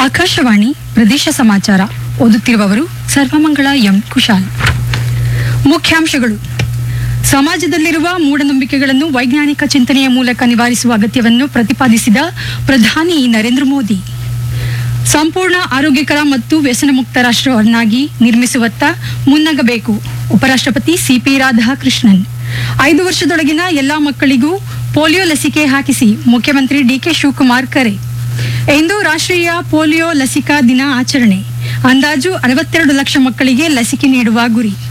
ಆಕಾಶವಾಣಿ ಪ್ರದೇಶ ಸಮಾಚಾರ ಓದುತ್ತಿರುವವರು ಸರ್ವಮಂಗಳ ಎಂ ಕುಶಾಲ್ ಮುಖ್ಯಾಂಶಗಳು ಸಮಾಜದಲ್ಲಿರುವ ಮೂಢನಂಬಿಕೆಗಳನ್ನು ವೈಜ್ಞಾನಿಕ ಚಿಂತನೆಯ ಮೂಲಕ ನಿವಾರಿಸುವ ಅಗತ್ಯವನ್ನು ಪ್ರತಿಪಾದಿಸಿದ ಪ್ರಧಾನಿ ನರೇಂದ್ರ ಮೋದಿ ಸಂಪೂರ್ಣ ಆರೋಗ್ಯಕರ ಮತ್ತು ವ್ಯಸನಮುಕ್ತ ರಾಷ್ಟ್ರವನ್ನಾಗಿ ನಿರ್ಮಿಸುವತ್ತ ಮುನ್ನಗಬೇಕು ಉಪರಾಷ್ಟ್ರಪತಿ ಸಿಪಿ ರಾಧಾಕೃಷ್ಣನ್ ಐದು ವರ್ಷದೊಳಗಿನ ಎಲ್ಲಾ ಮಕ್ಕಳಿಗೂ ಪೋಲಿಯೋ ಲಸಿಕೆ ಹಾಕಿಸಿ ಮುಖ್ಯಮಂತ್ರಿ ಡಿಕೆ ಶಿವಕುಮಾರ್ ಕರೆ ಇಂದು ರಾಷ್ಟ್ರೀಯ ಪೋಲಿಯೋ ಲಸಿಕಾ ದಿನ ಆಚರಣೆ ಅಂದಾಜು ಅರವತ್ತೆರಡು ಲಕ್ಷ ಮಕ್ಕಳಿಗೆ ಲಸಿಕೆ ನೀಡುವ ಗುರಿ